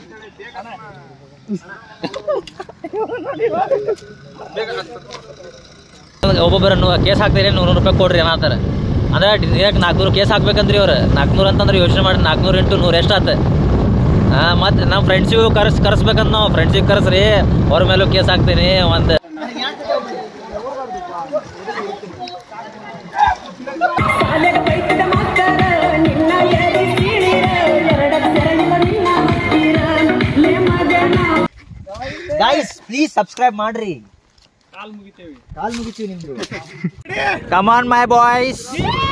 ಒಬ್ಬೊಬ್ಬರನ್ನು case ಹಾಕ್ತೀರಿ ನೂರು ರೂಪಾಯಿ ಕೊಡ್ರಿ ಅನ್ನತ್ತಾರ ಅಂದ್ರೆ ಡೈರೆಕ್ಟ್ ನಾಲ್ಕುನೂರು ಕೇಸ್ ಹಾಕ್ಬೇಕಂದ್ರಿ ಅವ್ರು ನಾಲ್ಕುನೂರು ಅಂತಂದ್ರೆ ಯೋಚನೆ ಮಾಡಿ ನಾಲ್ಕುನೂರು ಇಂಟು ನೂರು ಎಷ್ಟು ಆತ ಹಾಂ ಮತ್ತು ನಮ್ಮ ಫ್ರೆಂಡ್ಸಿಗೂ ಕರ್ಸ್ ಕರ್ಸ್ಬೇಕಂತ ನಾವು ಫ್ರೆಂಡ್ಸಿಗೆ ಕರ್ಸ್ರಿ ಅವ್ರ ಮೇಲೂ ಕೇಸ್ ಹಾಕ್ತೀನಿ ಒಂದು ಗಾಯ್ಸ್ ಪ್ಲೀಸ್ ಸಬ್ಸ್ಕ್ರೈಬ್ ಮಾಡ್ರಿ ಕಾಲ್ ಮುಗಿತೀವಿ ನಿಮ್ದು ಕಮಾನ್ ಮೈ ಬಾಯ್ಸ್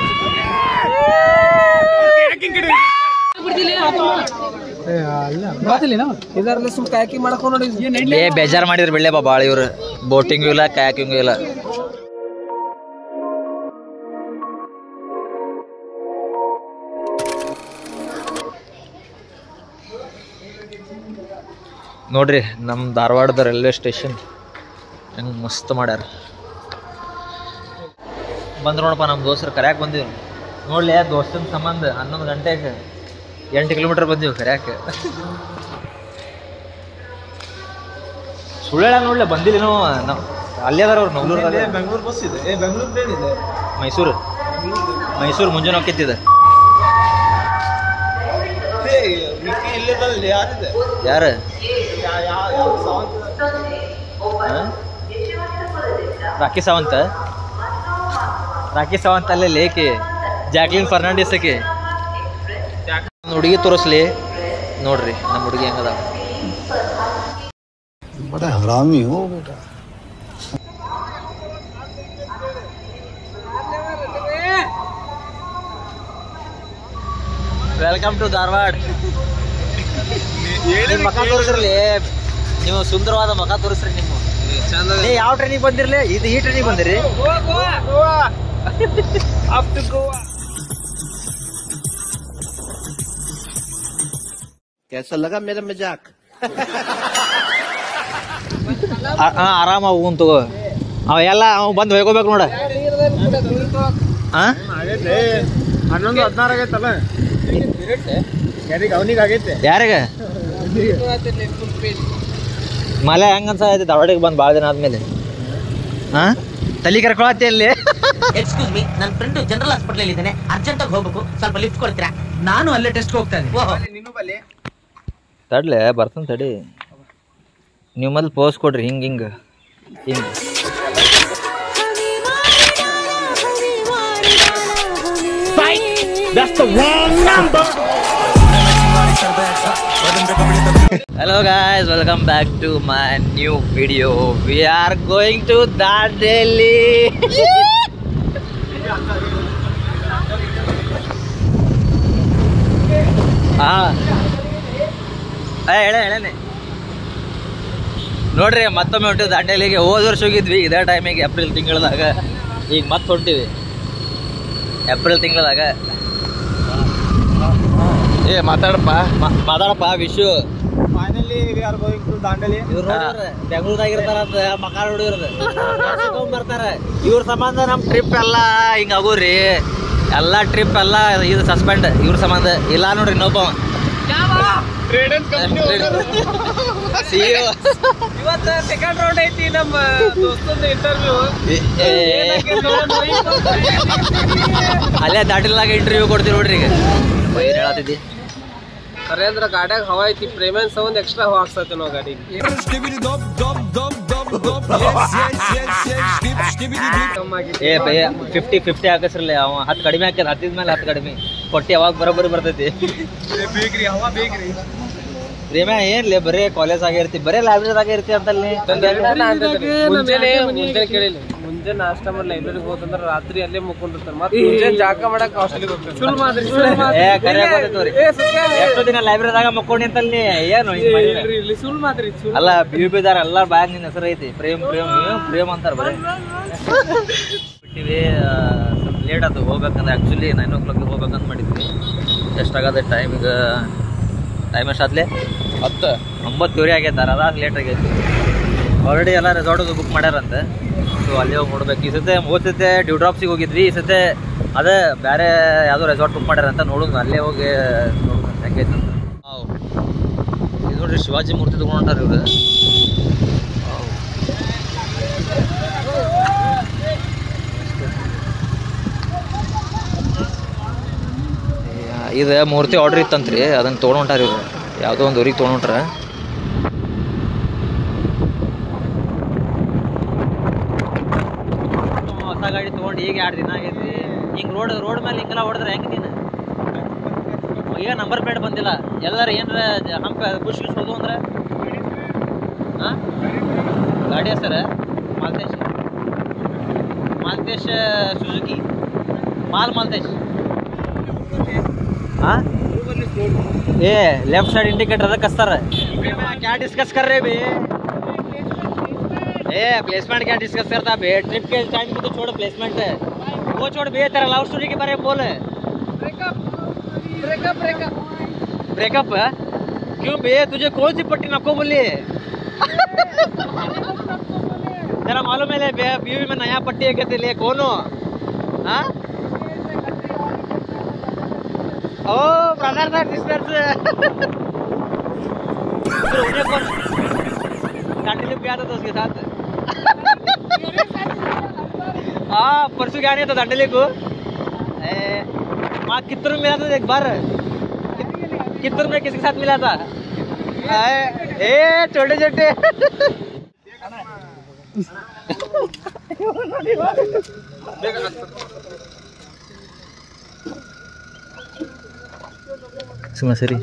ಇದರಲ್ಲಿ ಸುಮ್ ಕಾಯಕಿ ಮಾಡ್ಕೊಂಡು ನೋಡಿ ಏ ಬೇಜಾರ್ ಮಾಡಿದ್ರು ಬೆಳ್ಳೆ ಭಾಳ ಇವ್ರು ಬೋಟಿಂಗು ಇಲ್ಲ ಕಯಾಕಿಂಗು ಇಲ್ಲ ನೋಡ್ರಿ ನಮ್ಮ ಧಾರವಾಡದ ರೈಲ್ವೆ ಸ್ಟೇಷನ್ ಹೆಂಗೆ ಮಸ್ತ್ ಮಾಡ್ಯಾರ ಬಂದ್ರು ನೋಡಪ್ಪ ನಮ್ಮ ದೋಸ್ತರು ಕರ್ಯಾಕ್ ಬಂದೀವಿ ನೋಡ್ಲಿ ದೋಸ್ತನ ಸಂಬಂಧ ಹನ್ನೊಂದು ಗಂಟೆಗೆ ಎಂಟು ಕಿಲೋಮೀಟರ್ ಬಂದೀವಿ ಕರ್ಯಾಕ ಸುಳ್ಳು ಹೇಳ ನೋಡ್ಲಿ ಬಂದಿಲ್ಲ ನಾವು ನಾವು ಅಲ್ಲೇ ಅದಾರ ಅವ್ರು ನವಲೂರು ಬೆಂಗಳೂರು ಬಸ್ ಇದೆ ಏ ಬೆಂಗಳೂರು ಟ್ರೈನ್ ಇದೆ ಮೈಸೂರು ಮೈಸೂರು ಮುಂಜಾನೆ ಹೋಗ್ತಿದ್ದ ಏ, ವಿಕಿ ಇಲ್ಲಿದಲ್ಲಿ ಯಾರಿದೆ ಯಾರು ಯಾ- ಯಾ- ಯಾವ ಸಾವಂತ್ ರಾಕಿ ಸಾವಂತ ರಾಕಿ ಸಾವಂತ್ ಅಲ್ಲೇ ಲೇಕಿ ಜಾಕ್ಲಿನ್ ಫರ್ನಾಂಡಿಸ್ ಆಕಿ ಒಂದ್ ಹುಡುಗಿ ತೋರಿಸ್ಲಿ ನೋಡ್ರಿ ನಮ್ಮ ಹುಡುಗಿ ಹೆಂಗದ बड़ा हरामी हो बेटा ವೆಲ್ಕಮ್ ಟು ಧಾರವಾಡ ನಿಮ್ ಮಕ ತೋರಿಸ್ರಲಿ ನೀವು ಸುಂದರವಾದ ಮಕ ತೋರಿಸ್ರಿ ನಿಮ್ಮ ಏ ಯಾವ ಟ್ರೈನಿಗೆ ಬಂದಿರ್ಲಿ ಇದು ಈ ಟ್ರೈನಿಗೆ ಬಂದಿರಿ कैसा लगा मेरा मजाक ಹಾಂ ಆರಾಮ ಹೂನ್ ತಗೋ ಅವ ಎಲ್ಲ ಅವ ಬಂದು ಹೋಯ್ಕೋಬೇಕು ನೋಡ ಹಾಂ ಹನ್ನೊಂದು ಹದಿನಾರು ಆಗೈತಲ್ಲ ಯಾರಿಗೆ ಅವನಿಗೆ ಆಗೈತೆ ಯಾರಿಗೆ ಮಲೆ ಹೆಂಗ ಅನ್ಸೈತಿ ಧಾರವಾಡಿಗೆ ಬಂದು ಭಾಳ ದಿನ ಆದ್ಮೇಲೆ ಹಾಂ ತಲೆ ಕರ್ಕೊಳತ್ತಿ ಅಲ್ಲಿ ಎಕ್ಸ್ಕ್ಯೂಸ್ ಮೀ ನನ್ನ ಫ್ರೆಂಡ್ ಜನರಲ್ ಹಾಸ್ಪಿಟಲ್ ಇದ್ದಾನೆ ಅರ್ಜೆಂಟ್ ಆಗಿ ಹೋಗ್ಬೇಕು ಸ್ವಲ್ಪ ಲಿಫ್ಟ್ ಕೊಡ್ತೀರಾ ನಾನು ಅಲ್ಲೇ ಟೆಸ್ಟ್ ಹೋಗ್ತಾ ಇದ್ದೀನಿ ಓಹೋ ತಡ್ಲೆ ಬರ್ತಾನೆ ತಡಿ ನೀವು ಮೊದಲು ಪೋಸ್ ಕೊಡ್ರಿ ಹಿಂಗೆ ಹಿಂಗೆ ಹಿಂಗೆ Hello guys, welcome back to my new video. We are going to Dandeli. ಹಾ ಹೇಳ ಹೇಳನೆ ನೋಡ್ರಿ ಮತ್ತೊಮ್ಮೆ ಹೊಂಟಿವಿ ದಾಂಡೇಲಿಗೆ ಹೋದ ವರ್ಷ ಹೋಗಿದ್ವಿ ಇದೇ ಟೈಮಿಗೆ ಏಪ್ರಿಲ್ ತಿಂಗಳದಾಗ ಈಗ ಮತ್ತೆ ಹೊಂಟಿವಿ ಏಪ್ರಿಲ್ ತಿಂಗಳದಾಗ ಏ ಮಾತಾಡಪ್ಪ ಮಾತಾಡಪ್ಪ Vishu finally we are going to Dandeli ಇವ್ರು ಬೆಂಗಳೂರಾಗ ಇರ್ತಾರಂತ ಮಕಾರ ಹುಡುಗರ್ದು ಬರ್ತಾರ ಇವ್ರ ಸಂಬಂಧ ನಮ್ಮ ಟ್ರಿಪ್ ಎಲ್ಲ ಹಿಂಗ ಆಗೋರಿ ಎಲ್ಲ ಟ್ರಿಪ್ ಎಲ್ಲ ಇದು ಸಸ್ಪೆಂಡ್ ಇವ್ರ ಸಂಬಂಧ ಇಲ್ಲ ನೋಡ್ರಿ ಇನ್ನೊಬ್ಬ ಇವತ್ತು ಸೆಕೆಂಡ್ ರೌಂಡ್ ಐತಿ ನಮ್ಮ ದೋಸ್ತಂದು ಇಂಟರ್ವ್ಯೂ ಅಲ್ಲೇ ದಾಟಿಲಾಗ ಇಂಟರ್ವ್ಯೂ ಕೊಡ್ತೀವಿ ನೋಡ್ರಿ ಈಗ ಏನ್ ಹೇಳತ್ತಿದ್ದಿ ನರೇಂದ್ರ ಗಾಡ್ಯಾಗ ಹವಾ ಐತಿ ಪ್ರೇಮನ್ ಸೌಂಡ್ ಎಕ್ಸ್ಟ್ರಾ ಹವಾ ಹಾಕ್ಸತ್ತೆ ನಾವು ಗಾಡಿಗೆ ಕಮ್ಮಿ ಆಗೈತಿ. ಏ ಭಯ ಫಿಫ್ಟಿ ಫಿಫ್ಟಿ ಹಾಕಸ್ರಲ್ಲ ಅವ ಹತ್ತು ಕಡಿಮೆ ಹಾಕ್ಯಾರ ಹತ್ತಿದ ಮೇಲೆ ಹತ್ತು ಕಡಿಮೆ ಕೊಟ್ಟಿ ಯಾವಾಗ ಬರೋಬ್ಬರಿ ಬರ್ತೈತಿ ಬೇಕ್ರಿ ಹವಾ ಬೇಕ್ರಿ ಪ್ರೇಮ ಏನ್ಲೇ ಬರೇ ಕಾಲೇಜ್ ಆಗಿರ್ತಿ ಬರೇ ಲೈಬ್ರರಿದಾಗ ಇರ್ತಿ ಅಂತಲ್ಲಿ ಮುಂಜಾನೆ ಮುಂಜಾನೆ ಕೇಳಿಲ್ಲ ಮುಂಜಾನೆ ನಾಷ್ಟ ಮಾಡಿ ಲೈಬ್ರರಿಗೆ ಹೋದಂದ್ರ ರಾತ್ರಿ ಅಲ್ಲೇ ಮುಕ್ಕೊಂಡಿರ್ತಾರೆ ಮತ್ತೆ ಮುಂಜಾನೆ ಜಾಕ ಮಾಡಕ್ ಹಾಸ್ಟೆಲ್ಗೆ ಹೋಗ್ತಾರೆ ಸುಳ್ಳು ಮಾದ್ರಿ ಸುಳ್ಳು ಏ ಕರೆ ಗೊತ್ತೈತಿ ಏ ಸುಳ್ಳು ಎಷ್ಟೋ ದಿನ ಲೈಬ್ರರಿದಾಗ ಮಕ್ಕೊಂಡಿ ಅಂತಲ್ಲಿ ಏನು ಹಿಂಗ್ ಮಾಡಿಲ್ಲ? ಇಲ್ರಿ ಇಲ್ಲಿ ಸುಳ್ಳು ಮಾದ್ರಿ ಸುಳ್ಳು ಅಲ್ಲ ಪಿ ಯು ಬಿದಾರ ಎಲ್ಲಾರ ಬ್ಯಾಗ್ ನಿನ್ನ ಹೆಸರು ಐತಿ ಪ್ರೇಮ್ ಪ್ರೇಮ್ ಏನು ಪ್ರೇಮ್ ಅಂತಾರ ಬರೀ ಬಿಟ್ಟಿವಿ ಆ, ಸ್ವಲ್ಪ ಲೇಟ್ ಆಯ್ತು ಹೋಗ್ಬೇಕಂದ್ರೆ ಆ್ಯಕ್ಚುಲಿ ನೈನ್ ಓ ಕ್ಲಾಕ್ ಹೋಗ್ಬೇಕಂತ ಮಾಡಿದ್ವಿ ಎಷ್ಟಾಗದೆ ಟೈಮ್ ಈಗ ಟೈಮ್ ಎಷ್ಟಾದ್ಲೆ ಹತ್ತು ಒಂಬತ್ತುವರೆ ಆಗೈತೆ ಅದಾದ ಲೇಟ್ ಆಗೈತಿ ಆಲ್ರೆಡಿ ಎಲ್ಲ ರೆಸಾರ್ಟ್ ಬುಕ್ ಮಾಡ್ಯಾರಂತೆ ಸೊ ಅಲ್ಲಿ ಹೋಗಿ ನೋಡ್ಬೇಕು ಈ ಸತೆ ಹೋದ ಸತೆ ಡ್ಯೂ ಡ್ರಾಪ್ಸಿಗೆ ಹೋಗಿದ್ವಿ ಈ ಸತೆ ಅದೇ ಬೇರೆ ಯಾವುದೋ ರೆಸಾರ್ಟ್ ಬುಕ್ ಮಾಡ್ಯಾರಂತ ನೋಡೋದು ಅಲ್ಲೇ ಹೋಗಿ ನೋಡೋದು ಹೆಂಗೈತೆ ಅಂತ ಇದು ನೋಡ್ರಿ ಶಿವಾಜಿ ಮೂರ್ತಿ ತಗೊಂಡ್ ಹೊಂಟಾರ ಇವ್ರು ಇದು ಮೂರ್ತಿ ಆರ್ಡರ್ ಇತ್ತಂತ್ರಿ ಅದನ್ನ ತೊಗೊಂಡ್ ಹೊಂಟಾರ ಇವ್ರು ಯಾವುದೋ ಒಂದು ಊರಿಗೆ ತೊಗೊಂಡ್ ಹೊಂಟಾರ ಹೊಸ ಗಾಡಿ ತೊಗೊಂಡು ಈಗ ಎರಡು ದಿನ ಆಗೈತಿ ಹಿಂಗೆ ರೋಡ್ ರೋಡ್ ಮೇಲೆ ಹಿಂಗೆಲ್ಲ ಹೊಡೆದ್ರೆ ಹೆಂಗೆ ನೀನು ಈಗ ನಂಬರ್ ಪ್ಲೇಟ್ ಬಂದಿಲ್ಲ ಎಲ್ಲಾರ ಏನಾರ ಜ- ಹಂಪ ಬುಷ್ ಗಿಶ್ ಹೋದು ಅಂದ್ರೆ ಹಾಂ ಗಾಡಿ ಹೆಸರು ಮಾಲ್ತೇಶ್ ಮಾಲ್ತೇಶ್ ಸುಜುಕಿ ಮಾಲ್ ಮಾಲ್ತೇಶ್ ಹಾಂ ए लेफ्ट साइड इंडिकेटर रख सर क्या डिस्कस कर रहे बे ए प्लेसमेंट क्या डिस्कस करता बे ट्रिप के टाइम को तो छोड़ प्लेसमेंट है वो छोड़ बे तेरा लव स्टोरी के बारे में बोल ब्रेकअप ब्रेकअप ब्रेकअप ब्रेकअप है क्यों बे तुझे कौन सी पट्टी नको बोली तेरा मालूम है बे बीवी में नया पट्टी है कहते लिए कौन हो हाँ ओ ब्रदर था सिस्टर से फिर उन्हें कौन कांटिली गया था तो उसके साथ हाँ परसों गया नहीं था दांडली को ए, वहाँ कितने में मिला था एक बार कितने में किसके साथ मिला था आए, ए छोटे छोटे ಸುಮ್ಮ ಸರಿ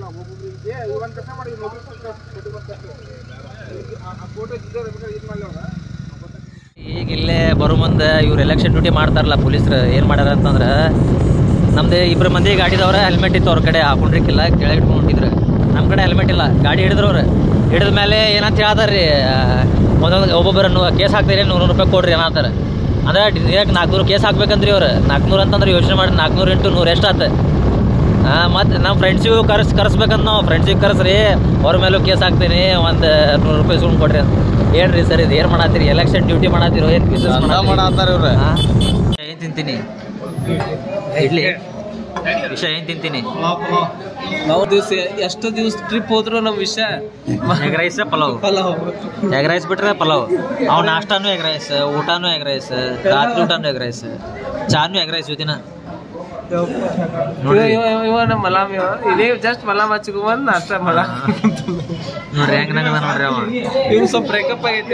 ಈಗ ಇಲ್ಲೇ ಬರೋ ಮುಂದೆ ಇವ್ರು ಎಲೆಕ್ಷನ್ ಡ್ಯೂಟಿ ಮಾಡ್ತಾರಲ್ಲ ಪೊಲೀಸರು ಏನು ಮಾಡ್ಯಾರ ಅಂತಂದ್ರೆ ನಮ್ದು ಇಬ್ಬರು ಮಂದಿ ಗಾಡಿದವ್ರ ಹೆಲ್ಮೆಟ್ ಇತ್ತು ಅವ್ರ ಕಡೆ ಹಾಕೊಂಡ್ರಿಕ್ಕಿಲ್ಲ ಕೆಳಗೆ ಇಟ್ಕೊಂಡು ಹೊಂಟಿದ್ರು ನಮ್ಮ ಕಡೆ ಹೆಲ್ಮೆಟ್ ಇಲ್ಲ ಗಾಡಿ ಹಿಡಿದ್ರು ಅವ್ರು ಹಿಡಿದ ಮೇಲೆ ಏನಂತ ಹೇಳ್ತಾರ್ರಿ ಒಂದೊಂದು ಒಬ್ಬೊಬ್ಬರನ್ನು ಕೇಸ್ ಹಾಕ್ತೀರಿ ನೂರು ರೂಪಾಯಿ ಕೊಡ್ರಿ ಏನಂತಾರೆ ಅಂದ್ರೆ ಡೈರೆಕ್ಟ್ ನಾಲ್ಕುನೂರು ಕೇಸ್ ಹಾಕ್ಬೇಕಂದ್ರಿ ಅವ್ರು ನಾಲ್ಕುನೂರು ಅಂತಂದ್ರೆ ಯೋಚನೆ ಮಾಡಿ ನಾಲ್ಕುನೂರು ಇಂಟು ನೂರು ಎಷ್ಟು ಆತ ಹಾಂ ಮತ್ತು ನಮ್ಮ ಫ್ರೆಂಡ್ಸಿಗೂ ಕರ್ಸ್ ಕರ್ಸ್ಬೇಕಂತ ನಾವು ಫ್ರೆಂಡ್ಸಿಗೆ ಕರೆಸ್ರಿ ಅವ್ರ ಮೇಲೂ ಕೇಸ್ ಹಾಕ್ತೀನಿ ಒಂದು ನೂರು ರೂಪಾಯಿ ಸುಮ್ಮನೆ ಕೊಡ್ರಿ ಅಂತ ಏನ್ರಿ ಸರ್ ಇದು ಏನು ಮಾಡತ್ತೀರಿ ಎಲೆಕ್ಷನ್ ಡ್ಯೂಟಿ ಮಾಡತ್ತೀರೋ ಏನು ಬಿಸ್ನೆಸ್ ಮಾಡತ್ತಾರ ಇವ್ರೆ ಏನು ತಿಂತೀನಿ ಇಡ್ಲಿ ವಿಷಯ ಏನು ತಿಂತೀನಿ ನಾವು ದಿವಸ ಎಷ್ಟು ದಿವಸ ಟ್ರಿಪ್ ಹೋದ್ರು ನಮ್ಮ ವಿಷಯ egg rice pulao pulao egg rice ಬಿಟ್ರೆ ಪಲಾವ್ ಅವ್ ನಾಷ್ಟಾನು ಎಗ್ ರೈಸ್ ಊಟನೂ ಎಗ್ ರೈಸ್ ರಾತ್ರಿ ಊಟನೂ ಎಗ್ ರೈಸ್ ಚಾನು ಎಗ್ ರೈಸ್ ಇವತ್ತಿನ ಇವ ನೋಡ್ರಿ ಇವ ಇವ- ಇವ ನಮ್ಮ ಮಲಾಮ್ ಇವ ಇದೇ ಜಸ್ಟ್ ಮಲಾಮ್ ಹಚ್ಕೊ ಬಂದ್ ನಾಷ್ಟ ಮಲ ನೋಡ್ರಿ ಹೆಂಗ್ ನಂಗದ ನೋಡ್ರಿ ಅವ ಇವ್ ಸ್ವಲ್ಪ ಬ್ರೇಕಪ್ ಆಗೈತಿ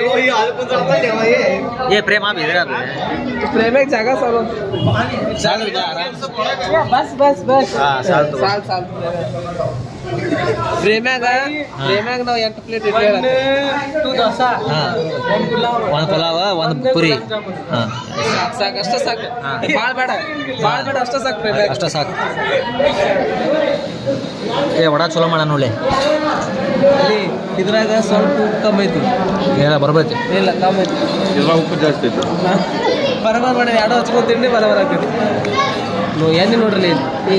ಏ ಪ್ರೇಮ ಬಿದ್ರೆ ಅದು ಪ್ರೇಮಾಗ ಜಾಗ ಸಾಲು ಬಸ್ ಬಸ್ ಬಸ್ ಹಾ, ಸಾಲ್ ತಗೋ. ಸಾಲ್ ಸಾಲ್ ಪ್ರೇಮ್ಯಾಗ ಪ್ರೇಮ್ಯಾಗ ನಾವು ಎಂಟು ಪ್ಲೇಟ್ ಇಟ್ಕೊಳ್ಳ ಟೂ ದೋಸಾ ಹಾಂ ಒಂದು ಪುಲಾವ್ ಒಂದು ಪಲಾವ ಒಂದು ಪುರಿ ಹಾಂ ಸಾಕು ಅಷ್ಟ ಸಾಕು ಹಾ. ಭಾಳ ಬೇಡ ಭಾಳ ಬೇಡ ಅಷ್ಟ ಸಾಕು ಪ್ರೇಮ್ಯಾಗ ಅಷ್ಟ ಸಾಕು ಏ ವಡ ಚಲೋ ಮಾಡ ನೋಡಿ ಇಲ್ಲಿ ಇದ್ರಾಗ ಸ್ವಲ್ಪ ಉಪ್ಪು ಕಮ್ಮಿ ಐತಿ ಏನ ಬರ್ಬೈತಿ ಇಲ್ಲ ಕಮ್ಮಿ ಐತಿ ಇದ್ರಾಗ ಉಪ್ಪು ಜಾಸ್ತಿ ಐತಿ ಬರಬರ ಬೇಡ ಎರಡು ಹಚ್ಕೊಂಡು ತಿಂಡಿ ಬರಬರ ಆಗ್ತೈತಿ ನೀವು ಎಣ್ಣೆ ನೋಡ್ರಿ ಈ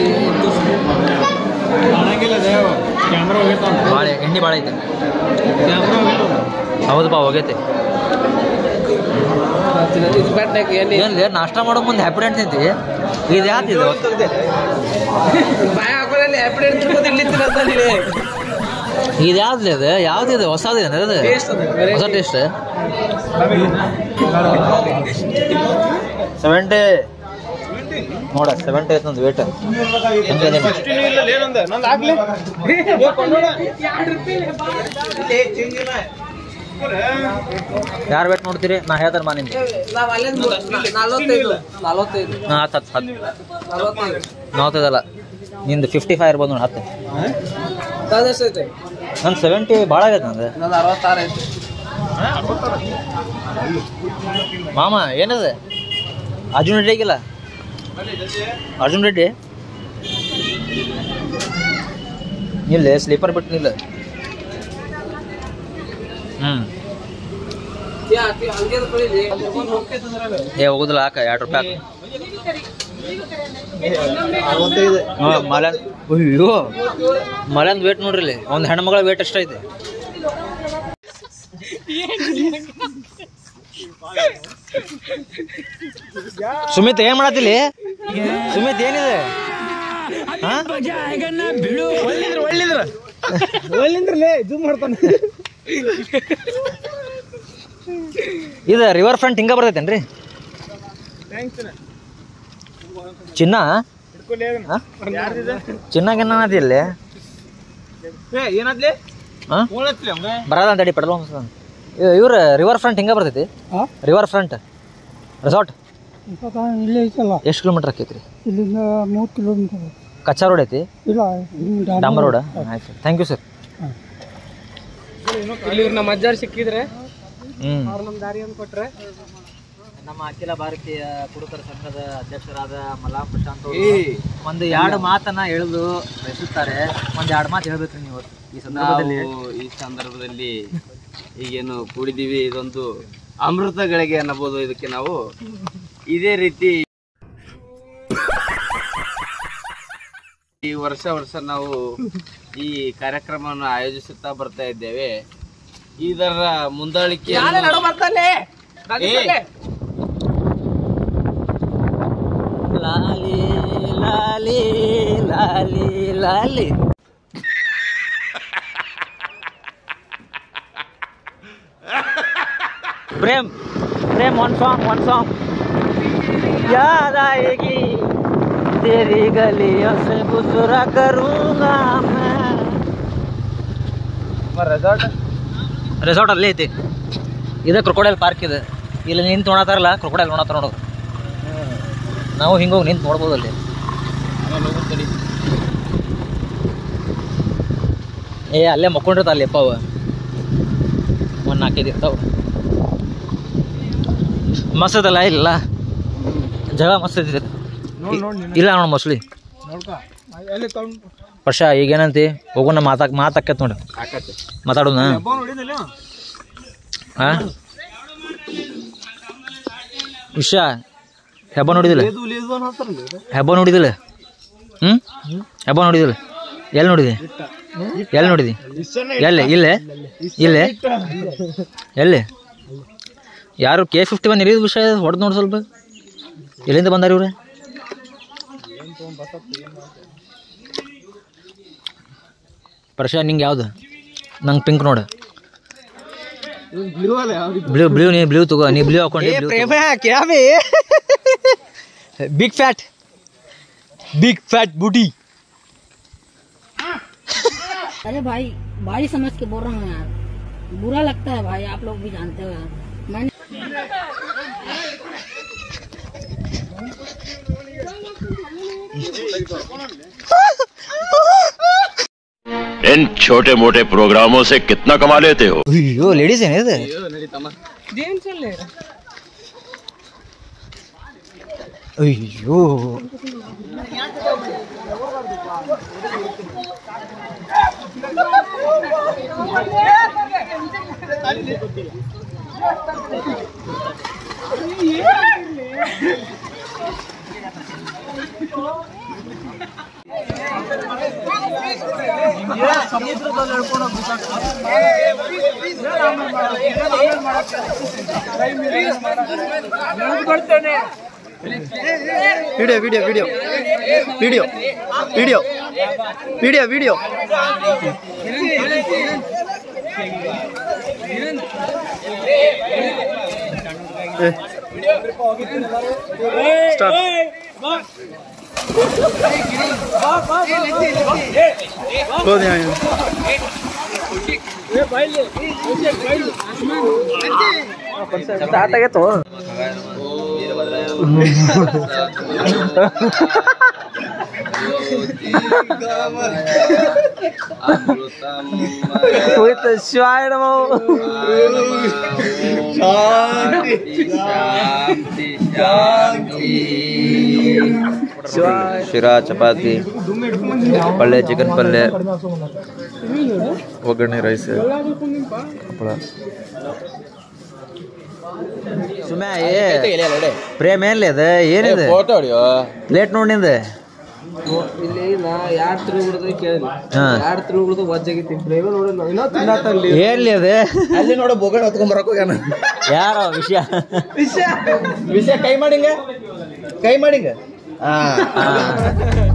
ಭಾಳ ಎಣ್ಣೆ ಭಾಳ ಐತೆ ಹೌದಪ್ಪ ಹೋಗೈತೆ ಇದು ಬೆಟ್ಟಾಕ ಎಣ್ಣೆ ಏನ್ಲಿ ನಾಷ್ಟ ಮಾಡೋ ಮುಂದೆ ಹ್ಯಾಪಿ ಡೆಂಟ್ ತಿಂತಿ ಇದು ಯಾವ್ದು ಇದು ಬಾಯ ಹಾಕೊಳ್ಳಿ ಹ್ಯಾಪಿ ತಿಳ್ಕೊಂಡು ಇಲ್ಲಿ ತಿನ್ನೋದು ಇಲ್ಲಿ ಇದು ಯಾವ್ದು ಇದು ಯಾವ್ದು ಇದು ಹೊಸದು ಏನು ಇದು ಟೇಸ್ಟ್ ಅದ ಹೊಸ ಟೇಸ್ಟ್ ಸೆವೆಂಟಿ ನೋಡ ಸೆವೆಂಟಿ ಐತೆ ನಂದು ವೇಟ್ ಯಾರು ವೇಟ್ ನೋಡ್ತೀರಿ ನಾ ಹೇಳ್ತಾರೆ ಮಾ ನಿಮ್ಗೆ ನಾವು ಅಲ್ಲಿಂದ ನಲವತ್ತೈದು ನಲವತ್ತೈದು ಹಾಂ ಹತ್ತು ಹತ್ತು ಹತ್ತು ನಲವತ್ತೈದು ನಲ್ವತ್ತೈದಲ್ಲ ನಿಂದು ಫಿಫ್ಟಿ ಫೈವ್ ಇರ್ಬೋದು ನೋಡಿ ಹತ್ತು ನಂದು ಎಷ್ಟೈತೆ ನಂದು ಸೆವೆಂಟಿ ಭಾಳ ಆಗೈತೆ ನಂದು ನಂದು ಅರವತ್ತಾರು ಐತೆ ಮಾಮ ಏನದು ಅರ್ಜುನ್ ರೆಡ್ಡಿ ಆಗಿಲ್ಲ ಅರ್ಜುನ್ ರೆಡ್ಡಿ ಇಲ್ಲ ಸ್ಲೀಪರ್ ಬಿಟ್ಟು ನಿಲ್ಲ ಹ್ಞೂ ಯಾಕೆ ಹಂಗೆ ಕೊಡಿಲಿ ಹೋಗ್ತೈತೆ ಏ ಹೋಗುದಿಲ್ಲ ಹಾಕ ಎರಡು ರೂಪಾಯಿ ಹಾಕ ಮಲನ್ ಅಯ್ಯೋ ಮಲಂದ್ ವೇಟ್ ನೋಡ್ರಿ ಇಲ್ಲಿ ಒಂದು ಹೆಣ್ಮಗಳ ವೇಟ್ ಎಷ್ಟೈತೆ ಸುಮಿತ್ ಏನ್ ಮಾಡತ್ತಿಲ್ಲಿ ಸುಮಿತ್ ಏನಿದೆ ಹಾ? ಜೂಮ್ ಮಾಡ್ತಾನೆ ಇದು ರಿವರ್ ಫ್ರಂಟ್ ಹಿಂಗ ಬರ್ತೈತೇನ್ರಿ ಚಿನ್ನ ಹಾ? ಚಿನ್ನ ಗಿನ್ನ ಇಲ್ಲಿ ಏನಾದ್ಲಿ ಹಾ ಬರಲ್ಲ ತಡಿ ಪೆಡಲ್ ಇವ್ರ ರಿವರ್ ಫ್ರಂಟ್ ಹಿಂಗ ಬರ್ತೈತಿ ರಿವರ್ ಫ್ರಂಟ್ ರೆಸಾರ್ಟ್ ಇಲ್ಲೇ ಐತಲ್ಲ ಎಷ್ಟು ಕಿಲೋಮೀಟರ್ ಆಕೈತ್ರಿ ಇಲ್ಲಿಂದ ಮೂರು ಕಿಲೋಮೀಟರ್ ಕಚ್ಚಾ ರೋಡ್ ಐತಿ ಇಲ್ಲ ಡಾಂಬರ್ ರೋಡ್ ಆಯ್ತು ಥ್ಯಾಂಕ್ ಯು ಸರ್ ಇಲ್ಲಿ ಇವ್ರು ನಮ್ಮ ಅಜ್ಜಾರ್ ಸಿಕ್ಕಿದ್ರೆ ಹ್ಮ್ ಅವ್ರು ನಮ್ಮ ದಾರಿ ಅಂತ ಕೊಟ್ರೆ ನಮ್ಮ ಅಖಿಲ ಭಾರತೀಯ ಕುಡುಕರ ಸಂಘದ ಅಧ್ಯಕ್ಷರಾದ ಮಲಾಂ ಪ್ರಶಾಂತ್ ಅವರು ಒಂದು ಎರಡು ಮಾತನ್ನ ಎಳೆದು ಬಯಸುತ್ತಾರೆ ಒಂದ್ ಎರಡು ಮಾತು ಹೇಳ್ಬೇಕ್ರಿ ನೀವು ಈ ಸಂದರ್ಭದಲ್ಲಿ ನಾವು ಈ ಸಂದರ್ಭದಲ್ಲಿ ಈಗೇನು ಕೂಡಿದೀವಿ ಇದೊಂದು ಅಮೃತಗಳಿಗೆ ಅನ್ನಬಹುದು ಇದಕ್ಕೆ ನಾವು ಇದೇ ರೀತಿ ಈ ವರ್ಷ ವರ್ಷ ನಾವು ಈ ಕಾರ್ಯಕ್ರಮವನ್ನು ಆಯೋಜಿಸುತ್ತಾ ಬರ್ತಾ ಇದ್ದೇವೆ ಇದರ ಮುಂದಾಳಿಕೆ ಲಾಲಿ ಲಾಲಿ ಲಾಲಿ ಲಾಲಿ प्रेम प्रेम वन सॉन्ग वन सॉन्ग याद आएगी तेरी गलियों से गुजरा करूंगा मैं ರೆಸಾರ್ಟ್ ರೆಸಾರ್ಟ್ ಅಲ್ಲೇ ಐತಿ ಇದು ಕ್ರೊಕೊಡೈಲ್ ಪಾರ್ಕ್ ಇದೆ ಇಲ್ಲಿ ನಿಂತು ನೋಡತ್ತಾರಲ್ಲ ಕ್ರೊಕೊಡೈಲ್ ನೋಡತ್ತಾರ ನೋಡೋದು ನಾವು ಹಿಂಗೋಗಿ ನಿಂತು ನೋಡ್ಬೋದು ಅಲ್ಲಿ ಏ ಅಲ್ಲೇ ಮಕ್ಕೊಂಡಿರ್ತಾವ ಅಲ್ಲಿ ಅಪ್ಪ ಅವ ಒಂದು ನಾಲ್ಕೈದು ಇರ್ತಾವ ಮಸ್ತ್ ಐತಲ್ಲ ಇಲ್ಲ ಜಾಗ ಮಸ್ತ್ ಐತಿ ಇಲ್ಲ ನೋಡು ಮೋಸ್ಟ್ಲಿ ಎಲ್ಲಿ ತಗೊಂಡು ವರ್ಷ ಈಗೇನಂತಿ ಹೋಗೋಣ ಮಾತಾಕ್ ಮಾತಾಕೈತೆ ನೋಡಿ ಮಾತಾಡೋಣ ಹಾ ವಿಷಯ ಹೆಬ್ಬ ನೋಡಿದಿಲ್ಲ ಹೆಬ್ಬ ನೋಡಿದಿಲ್ಲ ಹ್ಞೂ ಹೆಬ್ಬ ನೋಡಿದಿಲ್ಲ ಎಲ್ಲಿ ನೋಡಿದೆ ಎಲ್ಲಿ ನೋಡಿದಿ ಎಲ್ಲಿ ಇಲ್ಲೇ ಇಲ್ಲೇ ಎಲ್ಲಿ ಯಾರು ಕೆ ಫಿಫ್ಟಿ ಒನ್ ಇರಿದ ವಿಷಯ ಹೊಡೆದು ನೋಡಿ ಸ್ವಲ್ಪ ಎಲ್ಲಿಂದ ಬಂದಾರ ಇವ್ರೆ ಪ್ರಶಾ ನಿಂಗೆ ಯಾವ್ದು ನಂಗೆ ಪಿಂಕ್ ನೋಡು ಬ್ಲೂ ಬ್ಲೂ ನೀ ಬ್ಲೂ ತಗೋ ನೀ ಬ್ಲೂ ಹಾಕೊಂಡಿ क्या बे big fat big fat booty अरे भाई भाई समझ के बोल रहा हूँ यार बुरा लगता है भाई आप लोग भी जानते हो यार मैंने इन छोटे मोटे प्रोग्रामों से कितना कमा लेते हो ಅಯ್ಯೋ ಲೇಡೀಸ್ ಏನಿದೆ ಏನ್ ಚಲ್ಲೆ ಅಯ್ಯೋ video video video video video video video ಶಿರಾ ಚಪಾತಿ ಪಲ್ಯ ಚಿಕನ್ ಪಲ್ಯ ಒಗ್ಗರಣೆ ರೈಸ್ ಹಪ್ಪಳ ಸುಮ್ಯಾ ಏ ಪ್ರೇಮ ಏನ್ಲಿ ಅದ ಏನಿದೆ ಫೋಟೋ ಹೊಡಿಯೋ ಪ್ಲೇಟ್ ನೋಡಿಂದ ಇಲ್ಲಿ ನಾ ಯಾರ್ ತಿರುಗಿ ಕೇಳಿಲ್ಲ ಹಾ ಯಾರ್ ತಿರುಗಿ ವಜ್ಜಾಗಿತ್ತಿ ಪ್ರೇಮ ನೋಡಿಲ್ಲ ಇನ್ನೂ ತಿನ್ನತ್ತಲ್ಲಿ ಏನ್ಲಿ ಅದ ಅಲ್ಲಿ ನೋಡ ಬೋಗಡ್ ಹೊತ್ಕೊಂಡ್ ಬರಕ್ ಹೋಗ್ಯಾನ ಯಾರೋ ವಿಷಯ ವಿಷಯ ಕೈ ಮಾಡಿಂಗ ಕೈ ಮಾಡಿಂಗ ಹಾ